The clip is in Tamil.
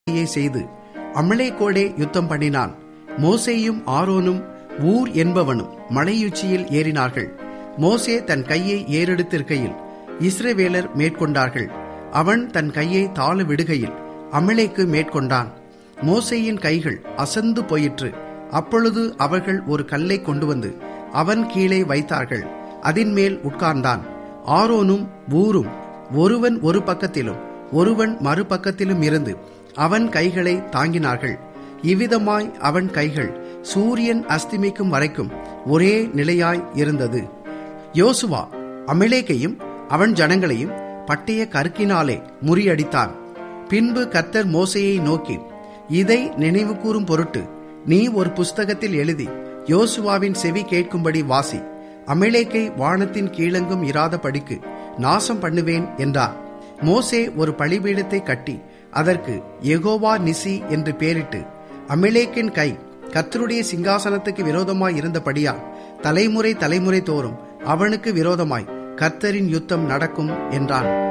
உடன்படிக்கையை செய்து அமலேக்கோடே யுத்தம் பண்ணினான் மோசேயும் ஆரோனும் ஊர் என்பவனும் மலையுச்சியில் ஏறினார்கள் மோசே தன் கையை ஏறெடுத்திருக்கையில் இஸ்ரவேலர் மேற்கொண்டார்கள் அவன் தன் கையை தாழ விடுகையில் அமலேக்கு மேற்கொண்டான் மோசேயின் கைகள் அசந்து போயிற்று அப்பொழுது அவர்கள் ஒரு கல்லை கொண்டு வந்து அவன் கீழே வைத்தார்கள் அதின் மேல் உட்கார்ந்தான் ஆரோனும் ஊரும் ஒருவன் ஒரு பக்கத்திலும் ஒருவன் மறுபக்கத்திலும் இருந்து அவன் கைகளை தாங்கினார்கள் இவ்விதமாய் அவன் கைகள் சூரியன் அஸ்திமிக்கும் வரைக்கும் ஒரே நிலையாய் இருந்தது யோசுவா அமிலேக்கையும் அவன் ஜனங்களையும் பட்டய கருக்கினாலே முறியடித்தான் பின்பு கர்த்தர் மோசையை நோக்கி இதை நினைவு கூறும் பொருட்டு நீ ஒரு புஸ்தகத்தில் எழுதி யோசுவாவின் செவி கேட்கும்படி வாசி அமிலேக்கை வானத்தின் கீழெங்கும் இராதபடிக்கு நாசம் பண்ணுவேன் என்றார் மோசே ஒரு பழிபீடத்தை கட்டி அதற்கு எகோவா நிசி என்று பெயரிட்டு அமிலேக்கின் கை கர்த்தருடைய சிங்காசனத்துக்கு விரோதமாய் இருந்தபடியால் தலைமுறை தலைமுறை தோறும் அவனுக்கு விரோதமாய் கர்த்தரின் யுத்தம் நடக்கும் என்றான்